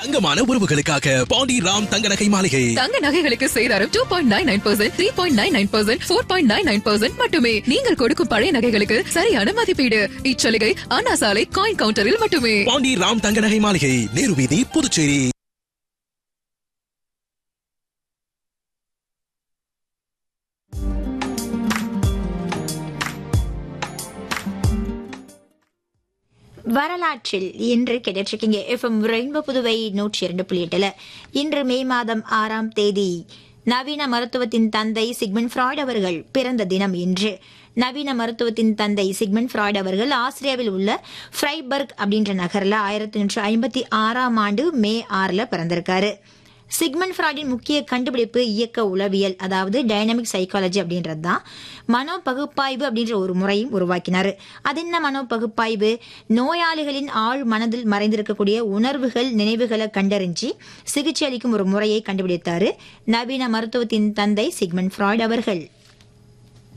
தங்கமான உறவுகளுக்காக பாண்டி ராம் தங்க நகை மாளிகை தங்க நகைகளுக்கு சேதாரம் two point nine nine percent three point nine nine percent four point nine nine percent மட்டுமே நீங்கள் கொடுக்கும் பழைய நகைகளுக்கு சரியான மதிப்பீடு இச்சலுகை அண்ணா சாலை காயின் கவுண்டரில் மட்டுமே பாண்டி ராம் தங்க நகை மாளிகை நேரு வீதி புதுச்சேரி வரலாற்றில் இன்று கிடைச்சிருக்கீங்க எஃப்எம் ரெயின்போ புதுவை நூற்றி இரண்டு புள்ளி எட்டுல இன்று மே மாதம் ஆறாம் தேதி நவீன மருத்துவத்தின் தந்தை சிக்மன் ஃப்ராய்ட் அவர்கள் பிறந்த தினம் இன்று நவீன மருத்துவத்தின் தந்தை சிக்மன் ஃப்ராய்ட் அவர்கள் ஆஸ்திரியாவில் உள்ள ஃப்ரைபர்க் அப்படின்ற நகர்ல ஆயிரத்தி நூற்றி ஐம்பத்தி ஆறாம் ஆண்டு மே ஆறுல பிறந்திருக்காரு சிக்மன் ஃப்ராய்டின் முக்கிய கண்டுபிடிப்பு இயக்க உளவியல் அதாவது டைனமிக் சைக்காலஜி அப்படின்றது தான் மனோ பகுப்பாய்வு அப்படின்ற ஒரு முறையும் உருவாக்கினார் அது என்ன மனோ பகுப்பாய்வு நோயாளிகளின் ஆழ் மனதில் மறைந்திருக்கக்கூடிய உணர்வுகள் நினைவுகளை கண்டறிஞ்சு சிகிச்சை அளிக்கும் ஒரு முறையை கண்டுபிடித்தாரு நவீன மருத்துவத்தின் தந்தை சிக்மன் ஃப்ராய்ட் அவர்கள்